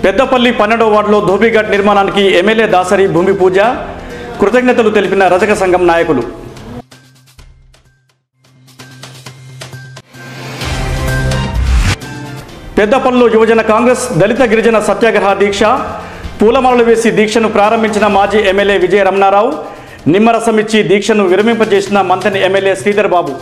పెద్దపల్లి పన్నెండవ వార్డులో ధోబీఘాట్ నిర్మాణానికి ఎమ్మెల్యే దాసరి భూమి పూజ కృతజ్ఞతలు తెలిపిన రజక సంఘం నాయకులు పెద్దపల్లిలో యువజన కాంగ్రెస్ దళిత గిరిజన సత్యాగ్రహ దీక్ష పూలమాలలు వేసి దీక్షను ప్రారంభించిన మాజీ ఎమ్మెల్యే విజయ రమణారావు నిమ్మరసం ఇచ్చి దీక్షను విరమింపజేసిన మంతని ఎమ్మెల్యే శ్రీధర్ బాబు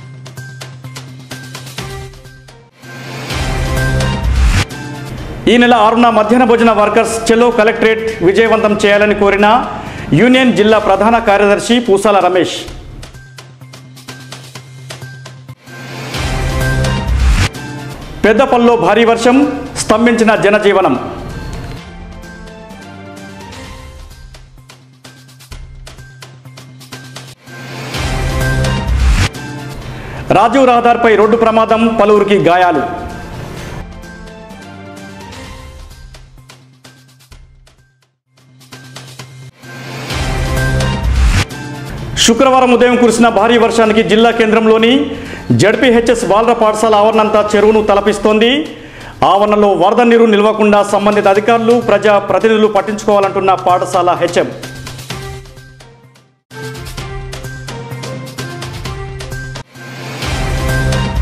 ఈ నెల ఆరున మధ్యాహ్న భోజన వర్కర్స్ చెలో కలెక్టరేట్ విజయవంతం చేయాలని కోరిన యూనియన్ జిల్లా ప్రధాన కార్యదర్శి పూసాల రమేష్ పెద్దపల్లిలో భారీ వర్షం స్తంభించిన జనజీవనం రాజీవ్ రహదారిపై రోడ్డు ప్రమాదం పలువురికి గాయాలు శుక్రవారం ఉదయం కురిసిన భారీ వర్షానికి జిల్లా కేంద్రంలోని జడ్పీహెచ్ఎస్ బాలర పాఠశాల ఆవరణంతా చెరువును తలపిస్తోంది ఆవరణలో వరద నీరు నిల్వకుండా సంబంధిత అధికారులు ప్రజా ప్రతినిధులు పట్టించుకోవాలంటున్న పాఠశాల హెచ్ఎం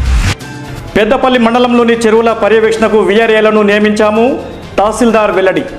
పెద్దపల్లి మండలంలోని చెరువుల పర్యవేక్షణకు విఆర్ఏలను నియమించాము తహసీల్దార్ వెల్లడి